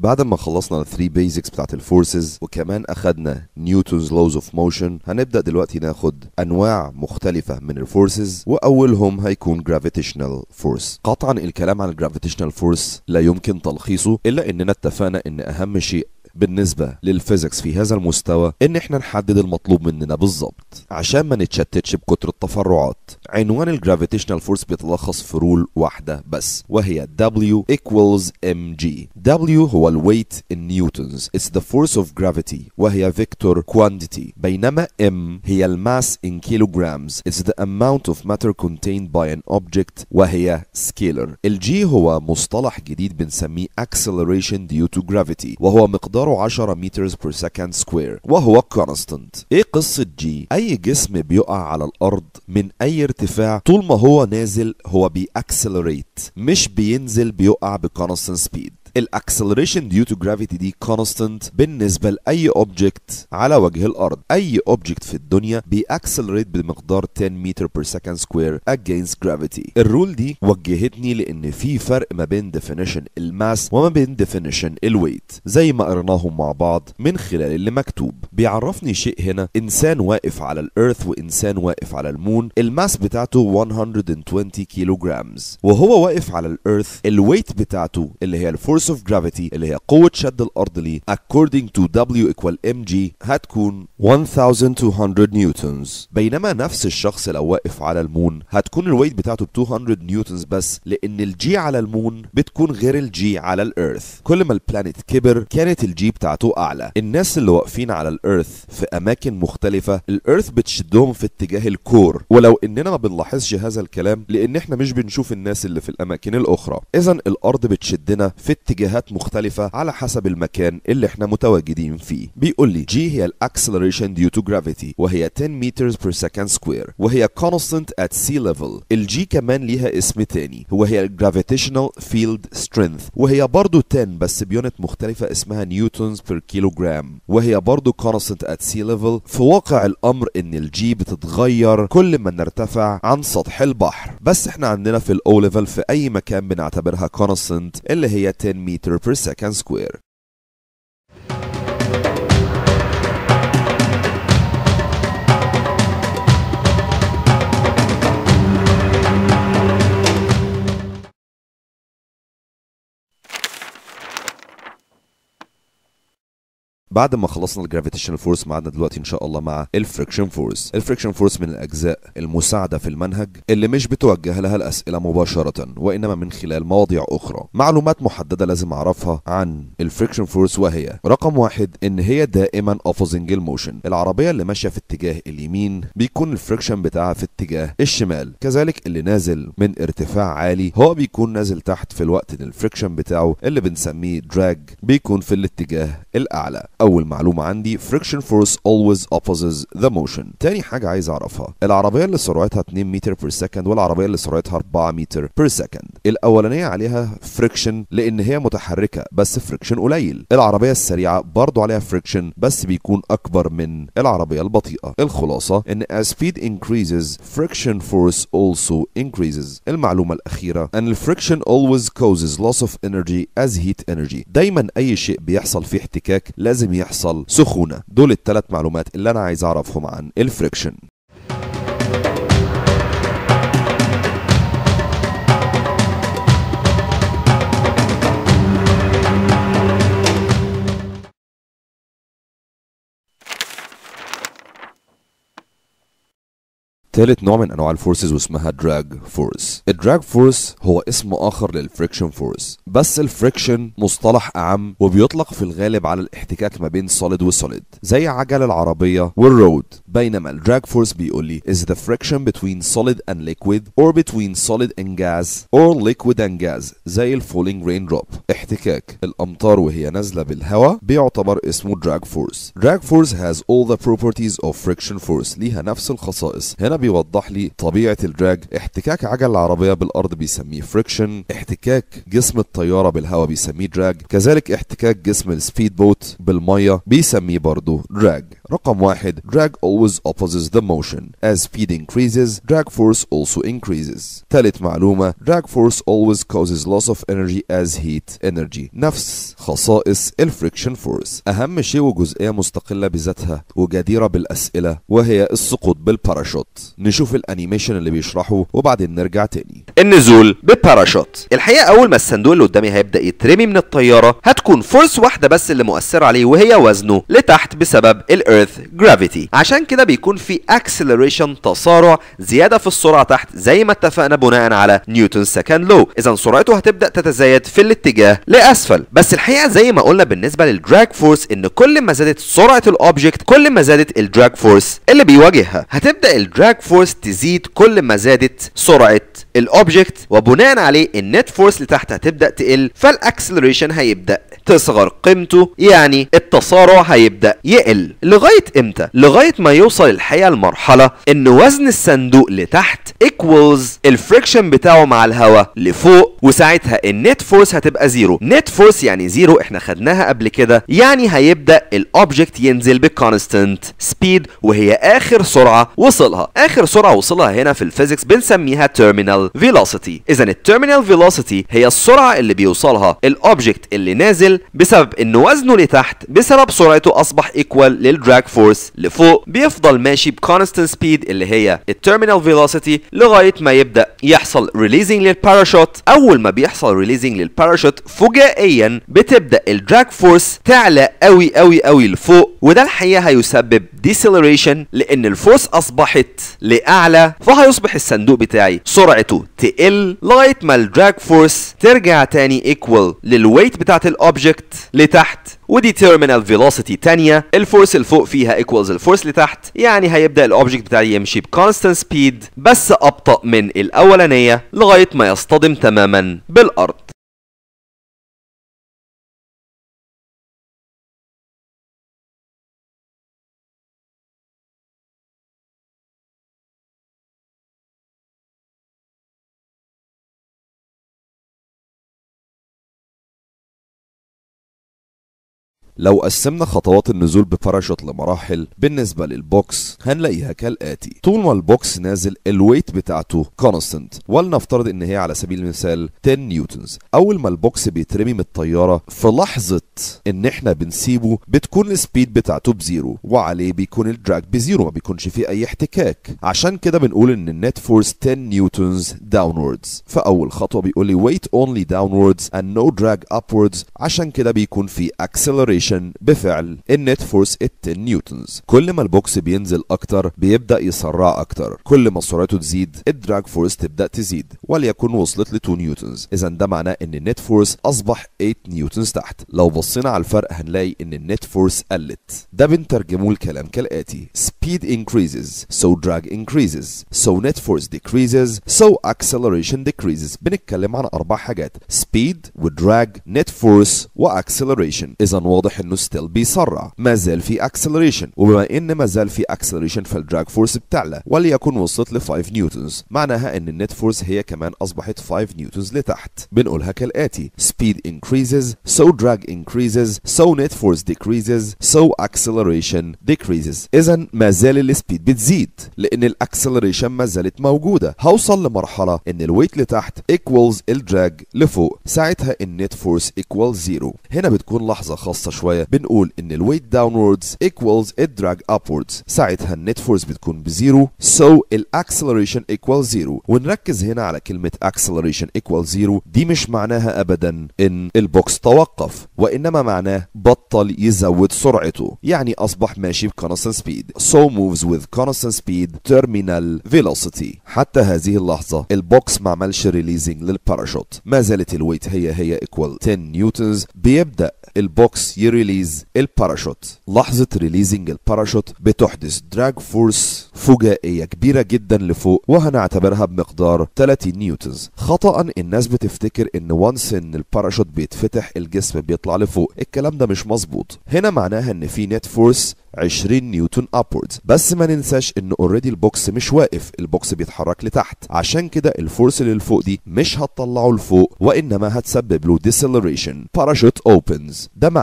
بعد ما خلصنا ال 3 بيزكس بتاعت الفورسز وكمان اخدنا نيوتنز لوز اوف موشن هنبدا دلوقتي ناخد انواع مختلفه من الفورسز واولهم هيكون جرافيتيشنال فورس قطعا الكلام عن الجرافيتيشنال فورس لا يمكن تلخيصه الا اننا اتفقنا ان اهم شيء بالنسبة للفيزيكس في هذا المستوى ان احنا نحدد المطلوب مننا بالظبط عشان ما نتشتتش بكتر التفرعات عنوان الجرافيتيشنال فورس بيتلخص في رول واحدة بس وهي W equals mg W هو الويت in نيوتنز it's the force of gravity وهي vector quantity بينما m هي الماس in kilograms it's the amount of matter contained by an object وهي scalar الجي هو مصطلح جديد بنسميه acceleration due to gravity وهو مقدار مقداره 10 متر بير سكند سكوير وهو كونستنت ايه قصة جي اي جسم بيقع على الارض من اي ارتفاع طول ما هو نازل هو بيأكسلريت مش بينزل بيقع بكونستنت سبيد الاكسلريشن ديو تو جرافيتي دي كونستنت بالنسبه لاي اوبجكت على وجه الارض اي اوبجكت في الدنيا بيأكسلريت بمقدار 10 متر بير سكند سكوير against gravity الرول دي وجهتني لان في فرق ما بين definition الماس وما بين definition الويت زي ما قرناهم مع بعض من خلال اللي مكتوب بيعرفني شيء هنا انسان واقف على الارث وانسان واقف على المون الماس بتاعته 120 كيلو جرامز وهو واقف على الارث الويت بتاعته اللي هي الفورس of gravity اللي هي قوة شد الأرض ليه according to W equal mg هتكون 1200 نيوتنز بينما نفس الشخص لو واقف على المون هتكون الويت بتاعته ب 200 نيوتنز بس لأن الجي على المون بتكون غير الجي على الأرث كل ما البلانيت كبر كانت الجي بتاعته أعلى الناس اللي واقفين على الأرث في أماكن مختلفة الأرث بتشدهم في اتجاه الكور ولو إننا ما بنلاحظش هذا الكلام لأن إحنا مش بنشوف الناس اللي في الأماكن الأخرى إذا الأرض بتشدنا في اتجاهات مختلفة على حسب المكان اللي احنا متواجدين فيه بيقول لي G هي الاكسلريشن due to gravity وهي 10 meters per second square وهي constant at sea level الجي كمان ليها اسم تاني وهي gravitational field strength وهي برضو 10 بس بيونت مختلفة اسمها نيوتنز per كيلوغرام وهي برضو constant at sea level في واقع الامر ان الجي بتتغير كل ما نرتفع عن سطح البحر بس احنا عندنا في الاو ليفل في اي مكان بنعتبرها constant اللي هي 10 meter per second square بعد ما خلصنا الجرافيتيشنال فورس معانا دلوقتي ان شاء الله مع الفريكشن فورس الفريكشن فورس من الاجزاء المساعده في المنهج اللي مش بتوجه لها الاسئله مباشره وانما من خلال مواضيع اخرى معلومات محدده لازم اعرفها عن الفريكشن فورس وهي رقم واحد ان هي دائما اوبوزنج الموشن العربيه اللي ماشيه في اتجاه اليمين بيكون الفريكشن بتاعها في اتجاه الشمال كذلك اللي نازل من ارتفاع عالي هو بيكون نازل تحت في الوقت ان الفريكشن بتاعه اللي بنسميه دراج بيكون في الاتجاه الاعلى اول معلومه عندي friction force always opposes the motion تاني حاجه عايز اعرفها العربيه اللي سرعتها 2 متر بير سكند والعربيه اللي سرعتها 4 متر بير سكند الاولانيه عليها فريكشن لان هي متحركه بس فريكشن قليل العربيه السريعه برضو عليها فريكشن بس بيكون اكبر من العربيه البطيئه الخلاصه ان as speed increases friction force also increases المعلومه الاخيره ان الفريكشن always causes loss of energy as heat energy دايما اي شيء بيحصل فيه احتكاك لازم يحصل سخونه دول الثلاث معلومات اللي انا عايز اعرفهم عن الفريكشن تالت نوع من انواع الفورسز واسمها دراج فورس الدراج فورس هو اسم اخر للفريكشن فورس بس الفريكشن مصطلح اعم وبيطلق في الغالب على الاحتكاك ما بين solid وسوليد زي عجل العربيه والرود بينما الدراج فورس بيقول لي is the friction between solid and liquid or between solid and gas or liquid and gas زي الفولينج رين دروب احتكاك الامطار وهي نازله بالهواء بيعتبر اسمه دراج فورس دراج فورس has all the properties of friction force ليها نفس الخصائص هنا بيوضح لي طبيعه الدراج احتكاك عجل العربيه بالارض بيسميه فريكشن احتكاك جسم الطياره بالهواء بيسميه دراج كذلك احتكاك جسم السبيد بوت بالميه بيسميه برضه دراج رقم واحد drag always opposes the motion as speed increases drag force also increases تالت معلومة drag force always causes loss of energy as heat energy نفس خصائص الفريكشن فورس أهم شيء وجزئية مستقلة بذاتها وجديرة بالأسئلة وهي السقوط بالباراشوت نشوف الأنيميشن اللي بيشرحه وبعدين نرجع تاني النزول بباراشوت الحقيقه اول ما الصندوق اللي قدامي هيبدا يترمي من الطياره هتكون فورس واحده بس اللي مؤثره عليه وهي وزنه لتحت بسبب الارث جرافيتي عشان كده بيكون في اكسلريشن تسارع زياده في السرعه تحت زي ما اتفقنا بناء على نيوتن سكند لو اذا سرعته هتبدا تتزايد في الاتجاه لاسفل بس الحقيقه زي ما قلنا بالنسبه للدراج فورس ان كل ما زادت سرعه الاوبجكت كل ما زادت الدراج فورس اللي بيواجهها هتبدا الدراج فورس تزيد كل ما زادت سرعه الاوبجكت وبناء عليه النت فورس لتحت هتبدا تقل فالاكسلريشن هيبدا تصغر قيمته يعني التسارع هيبدا يقل لغايه امتى لغايه ما يوصل الحقيقه لمرحله ان وزن الصندوق لتحت ايكوالز الفريكشن بتاعه مع الهواء لفوق وساعتها النت فورس هتبقى زيرو نت فورس يعني زيرو احنا خدناها قبل كده يعني هيبدا الاوبجكت ينزل بكونستنت سبيد وهي اخر سرعه وصلها اخر سرعه وصلها هنا في الفيزيكس بنسميها terminal velocity اذا التيرمينال فيلوسيتي هي السرعه اللي بيوصلها الاوبجكت اللي نازل بسبب ان وزنه لتحت بسبب سرعته اصبح ايكوال للدراج فورس لفوق بيفضل ماشي بكونستنت سبيد اللي هي التيرمينال فيلوسيتي لغايه ما يبدا يحصل ريليزنج للباراشوت اول ما بيحصل ريليزنج للباراشوت فجائيا بتبدا الدراج فورس تعلى قوي قوي قوي لفوق وده الحقيقه هيسبب ديسيلريشن لان الفورس اصبحت لاعلى فهيصبح الصندوق بتاعي سرعته تقل لغايه ما الدراج فورس ترجع تاني ايكوال للويت بتاعت الاوبجكت لتحت ودي تيرمينال فيلوسيتي تانية الفورس اللي فوق فيها ايكوالز الفورس لتحت يعني هيبدا الاوبجكت بتاعي يمشي بكونستنت سبيد بس ابطا من الاولانيه لغايه ما يصطدم تماما بالارض لو قسمنا خطوات النزول بباراشوت لمراحل بالنسبة للبوكس هنلاقيها كالآتي طول ما البوكس نازل الويت بتاعته كونستنت ولنفترض ان هي على سبيل المثال 10 نيوتنز اول ما البوكس بيترمي من الطيارة في لحظة ان احنا بنسيبه بتكون السبيد بتاعته بزيرو وعليه بيكون الدراج بزيرو ما بيكونش فيه اي احتكاك عشان كده بنقول ان النت فورس 10 نيوتنز downwards فاول خطوة بيقول لي weight only downwards and no drag upwards عشان كده بيكون في acceleration بفعل النت فورس 10 نيوتنز كل ما البوكس بينزل اكتر بيبدا يسرع اكتر كل ما سرعته تزيد الدراج فورس تبدا تزيد وليكن وصلت ل 2 نيوتنز اذا ده معناه ان النت فورس اصبح 8 نيوتنز تحت لو بصينا على الفرق هنلاقي ان النت فورس قلت ده بنترجمه الكلام كالاتي speed increases so drag increases so net force decreases so acceleration decreases بنتكلم عن اربع حاجات speed وdrag net force واcceleration اذا واضح انه ستيل بيسرع ما زال في acceleration وبما ان ما زال في acceleration فالدراج فورس بتعلى وليكن وصلت ل 5 نيوتنز معناها ان النت فورس هي كمان اصبحت 5 نيوتنز لتحت بنقولها كالاتي speed increases so drag increases so net force decreases so acceleration decreases اذا ما زال السبيد بتزيد لان الاكسلريشن ما زالت موجوده هوصل لمرحله ان الويت لتحت equals الدراج لفوق ساعتها النت فورس equals زيرو هنا بتكون لحظه خاصه شويه بنقول ان الويت downwards equals الدراج upwards ساعتها النت فورس بتكون بزيرو so الاكسلريشن equals زيرو ونركز هنا على كلمه acceleration equals زيرو دي مش معناها ابدا ان البوكس توقف وانما معناه بطل يزود سرعته يعني اصبح ماشي بكونستنت سبيد so moves with constant speed terminal velocity حتى هذه اللحظه البوكس ما عملش ريليزنج للباراشوت ما زالت الويت هي هي equal 10 نيوتنز بيبدا البوكس يريليز الباراشوت لحظة ريليزنج الباراشوت بتحدث دراج فورس فجائية كبيرة جدا لفوق وهنعتبرها بمقدار 30 نيوتنز خطأ الناس بتفتكر ان وانس ان الباراشوت بيتفتح الجسم بيطلع لفوق الكلام ده مش مظبوط هنا معناها ان في نت فورس 20 نيوتن upwards بس ما ننساش ان اوريدي البوكس مش واقف البوكس بيتحرك لتحت عشان كده الفورس اللي لفوق دي مش هتطلعه لفوق وانما هتسبب له deceleration parachute opens ده معناه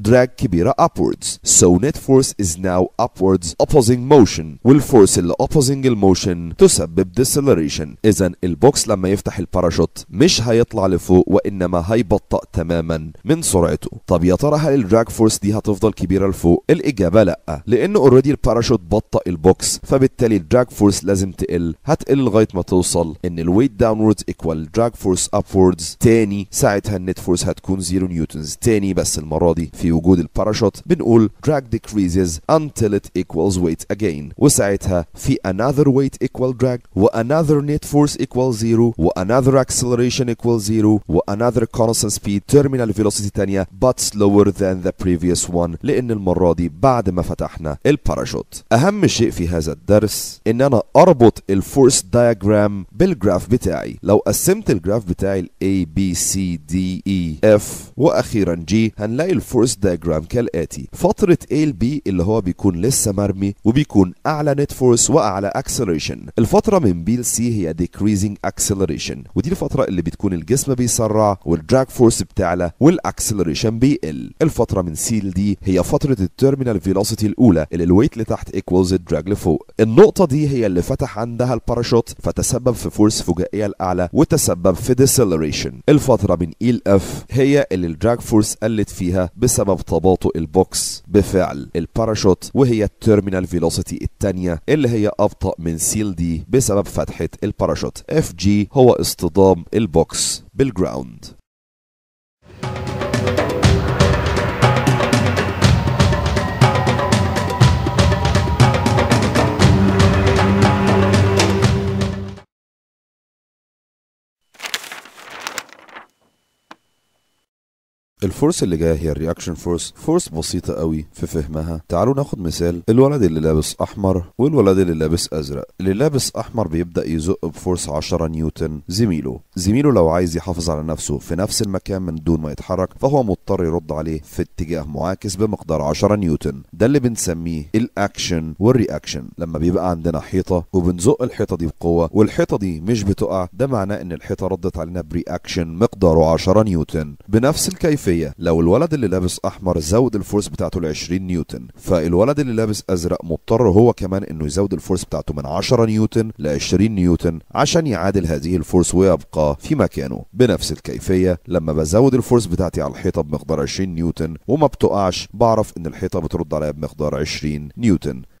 دراج كبيرة upwards so net force is now upwards opposing motion والفورس اللي opposing الموشن تسبب deceleration اذا البوكس لما يفتح الباراشوت مش هيطلع لفوق وانما هيبطأ تماما من سرعته طب يا ترى هل الدراج فورس دي هتفضل كبيرة لفوق الاجابة لا لان اوريدي الباراشوت بطأ البوكس فبالتالي الدراج فورس لازم تقل هتقل لغاية ما توصل ان الويت داونوردز ايكوال دراج فورس upwards تاني ساعتها النت فورس هتكون 0 نيوتنز تاني بس المرة دي في وجود الباراشوت بنقول drag decreases until it equals weight again وساعتها في another weight equal drag و another net force equal 0 و another acceleration equal 0 و another constant speed terminal velocity تانية but slower than the previous one لان المرة دي بعد ما فتحنا الباراشوت اهم شيء في هذا الدرس ان انا اربط الفورس diagram بالجراف بتاعي لو قسمت الجراف بتاعي ل A B C D E F واخيرا G هنلاقي الفورس diagram كالاتي فترة A ل B اللي هو بيكون لسه مرمي وبيكون اعلى نت فورس واعلى acceleration الفترة من B ل C هي decreasing acceleration ودي الفترة اللي بتكون الجسم بيسرع والدراج فورس بتعلى والاكسلريشن بيقل الفترة من C ل D هي فترة التيرمينال فيلوسيتي الاولى اللي الويت لتحت equals الدراج لفوق النقطة دي هي اللي فتح عندها الباراشوت فتسبب في فورس فجائية الاعلى وتسبب في deceleration الفترة من E ل F هي اللي الدراج فورس قلت فيها بسبب تباطؤ البوكس بفعل الباراشوت وهي التيرمينال فيلوسيتي الثانية اللي هي ابطأ من C ل D بسبب فتحة الباراشوت FG هو اصطدام البوكس بالجراوند الفورس اللي جايه هي الرياكشن فورس فورس بسيطه قوي في فهمها تعالوا ناخد مثال الولد اللي لابس احمر والولد اللي لابس ازرق اللي لابس احمر بيبدا يزق بفورس 10 نيوتن زميله زميله لو عايز يحافظ على نفسه في نفس المكان من دون ما يتحرك فهو مضطر يرد عليه في اتجاه معاكس بمقدار 10 نيوتن ده اللي بنسميه الاكشن والرياكشن لما بيبقى عندنا حيطه وبنزق الحيطه دي بقوه والحيطه دي مش بتقع ده معناه ان الحيطه ردت علينا برياكشن مقداره 10 نيوتن بنفس الكيفيه لو الولد اللي لابس احمر زود الفورس بتاعته ل 20 نيوتن فالولد اللي لابس ازرق مضطر هو كمان انه يزود الفورس بتاعته من 10 نيوتن ل 20 نيوتن عشان يعادل هذه الفورس ويبقى في مكانه بنفس الكيفيه لما بزود الفورس بتاعتي على الحيطه بمقدار 20 نيوتن وما بتقعش بعرف ان الحيطه بترد عليا بمقدار 20 نيوتن